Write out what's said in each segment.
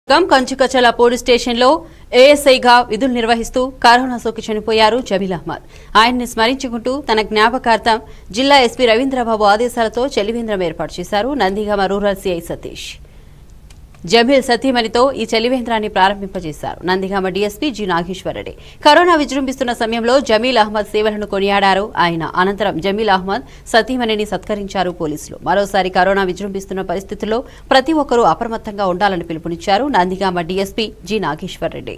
గం కంచుకచల పోలీస్ స్టేషన్లో ఏఎస్ఐగా విధులు నిర్వహిస్తూ కరోనా సోకి చనిపోయారు జమీల్ అహ్మద్ ఆయన్ని స్మరించుకుంటూ తన జ్ఞాపకార్థం జిల్లా ఎస్పీ రవీంద్రబాబు ఆదేశాలతో చెలివేంద్రం ఏర్పాటు చేశారు నందిగామ రూరల్ సిఐ సతీష్ జమీల్ సతీమణితో ఈ చలివేంద్రాన్ని ప్రారంభింపజేశారు Nandigama DSP G Nageswara Reddy corona విజృంభిస్తున్న సమయంలో జమీల్ అహ్మద్ సేవలను కొనియాడారు ఆయన అనంతరం జమీల్ అహ్మద్ సతీమణిని సత్కరించారు పోలీసులు మరోసారి కరోనా విజృంభిస్తున్న పరిస్థితుల్లో ప్రతి ఒక్కరూ అప్రమత్తంగా ఉండాలని పిలుపునిచ్చారు నందిగామ డీఎస్పీ జి నాగేశ్వరరెడ్డి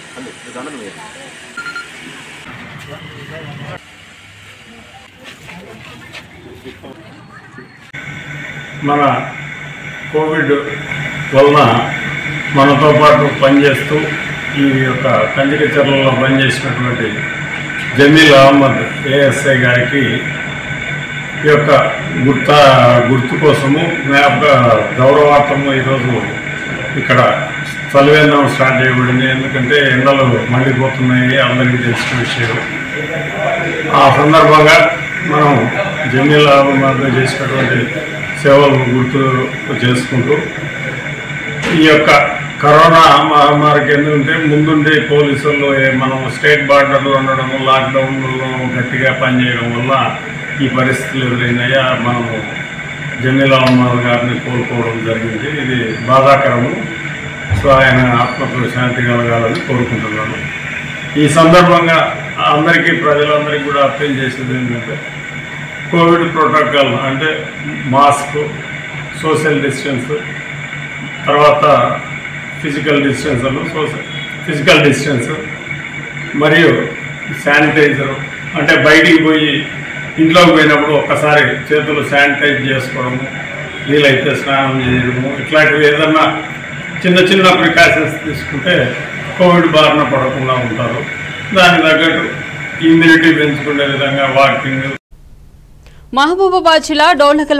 మన కోవిడ్ వలన మనతో పాటు పనిచేస్తూ ఈ యొక్క కందికచర్లలో పనిచేసినటువంటి జమీల్ అహ్మద్ ఏఎస్ఐ గారికి ఈ యొక్క గుర్త గుర్తు కోసము జ్ఞాపక గౌరవార్థము ఈరోజు ఇక్కడ చలివేంద్రం స్టార్ట్ చేయబడింది ఎందుకంటే ఎండలు మండిపోతున్నాయి అందరికీ తెలిసిన విషయం ఆ సందర్భంగా మనం జమీల్ అహ్మద్ చేసినటువంటి సేవలు గుర్తు చేసుకుంటూ ఈ యొక్క కరోనా మహమ్మారికి ఎందుకంటే ముందుండి పోలీసులు ఏ- మనం స్టేట్ బార్డర్లో ఉండడం లాక్డౌన్లో గట్టిగా పనిచేయడం వల్ల ఈ పరిస్థితులు ఎదురైనాయా మనము జమీల్ అహ్మద్ గారిని కోరుకోవడం జరిగింది ఇది బాధాకరము సో ఆయన ఆత్మకు శాంతి కలగాలని కోరుకుంటున్నాను ఈ సందర్భంగా అందరికీ ప్రజలందరికీ కూడా అప్పీల్ చేసేది ఏంటంటే కోవిడ్ ప్రోటోకాల్ అంటే మాస్క్ సోషల్ డిస్టెన్స్ తర్వాత physical distance social physical distance మరియు శానిటైజర్ అంటే బయటికి పోయి ఇంట్లోకి పోయినప్పుడు ఒక్కసారి చేతులు శానిటైజ్ చేసుకోవడము వీలైతే స్నానం చేయడము ఇట్లాంటివి ఏదన్నా చిన్న చిన్న ప్రికాషన్స్ తీసుకుంటే కోవిడ్ బారిన పడకుండా ఉంటారు దానికి తగ్గట్టు ఇమ్యూనిటీ పెంచుకునే విధంగా వాకింగ్ మహబూబాబాద్ జిల్లా డోర్నకల్